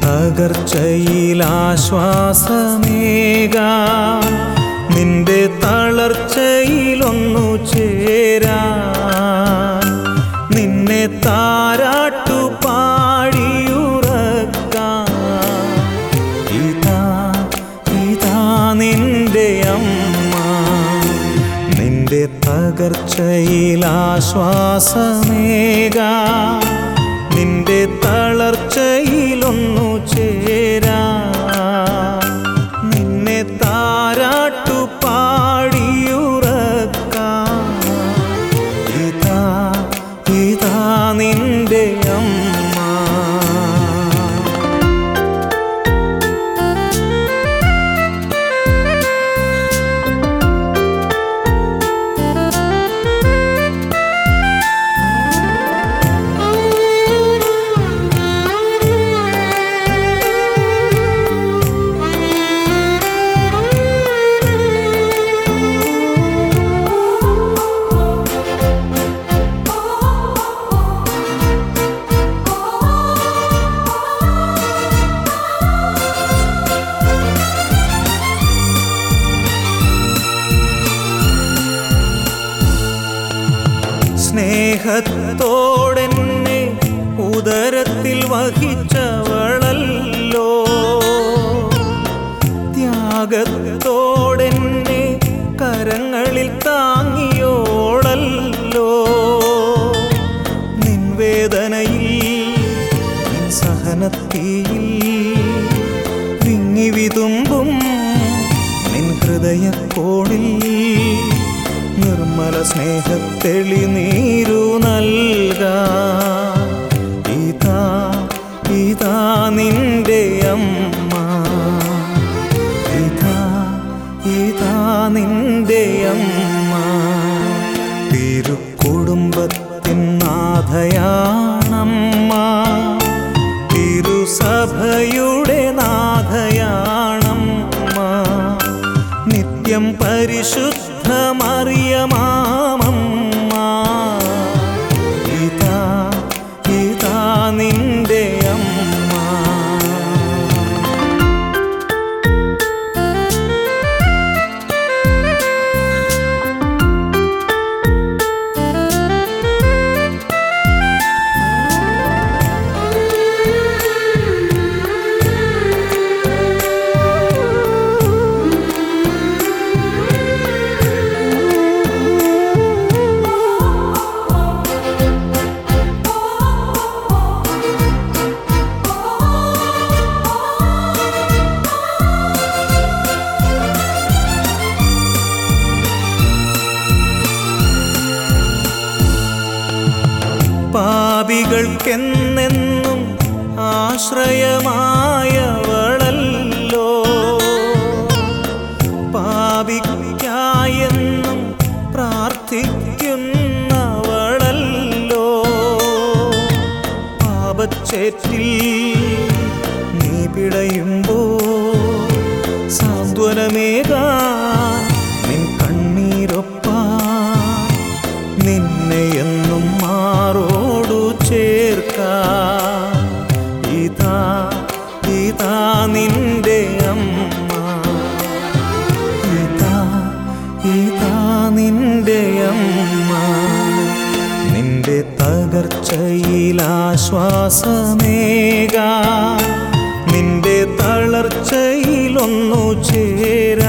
തകർച്ചയിലാശ്വാസമേകാ നിന്റെ തളർച്ചയിലൊന്നു ചേരാ നിന്നെ താരാട്ടു പാടിയുറക്കാം ഇതാ ഇതാ നിന്റെ അമ്മ നിന്റെ തകർച്ചയിലാശ്വാസമേകാ നിന്റെ തളർച്ചയിലൊന്നു ചേരാ നിന്നെ താരാട്ടു പാടിയുറക്കാം ഇതാ ഇതാ നിന്റെ അമ്മ സ്നേഹത്തോടെന്നെ ഉദരത്തിൽ വഹിച്ചവളല്ലോ ത്യാഗത്തോടെന്നെ കരങ്ങളിൽ താങ്ങിയോളല്ലോ നിൻ വേദനയിൽ നിൻ സഹനത്തിൽ വിങ്ങി വിതുമ്പും നിൻ ഹൃദയക്കോണിൽ നിർമ്മല സ്നേഹത്തെളി നീരു നൽക ഇതാ ഇതാ നിന്റെ അമ്മ ഇതാ ഇതാ നിന്റെ അമ്മ തിരുക്കുടുംബത്തിൻ നാഥയാണമ്മ തിരുസഭയുടെ നാഥയാണമ്മ നിത്യം പരിശുദ്ധമറിയമാമമ്മ ഇതാ ഇതാ നിന്റെ അമ്മ പാപികൾക്കെന്നെന്നും ആശ്രയമായവളല്ലോ പാപിക്കായെന്നും പ്രാർത്ഥിക്കുന്നവളല്ലോ പാപച്ചേറ്റിൽ നീ പിടയുമ്പോ സാന്ത്വനമേകാൻ നിൻ കണ്ണീരൊപ്പാൻ നിന്നെ എന്നും മാറോടു ചേർക്ക ഇതാ ഇതാ നിന്റെ അമ്മ ഇതാ ഇതാ നിന്റെ അമ്മ നിന്റെ തകർച്ചയിലാശ്വാസമേകാ നിന്റെ തളർച്ചയിലൊന്നു ചേരാ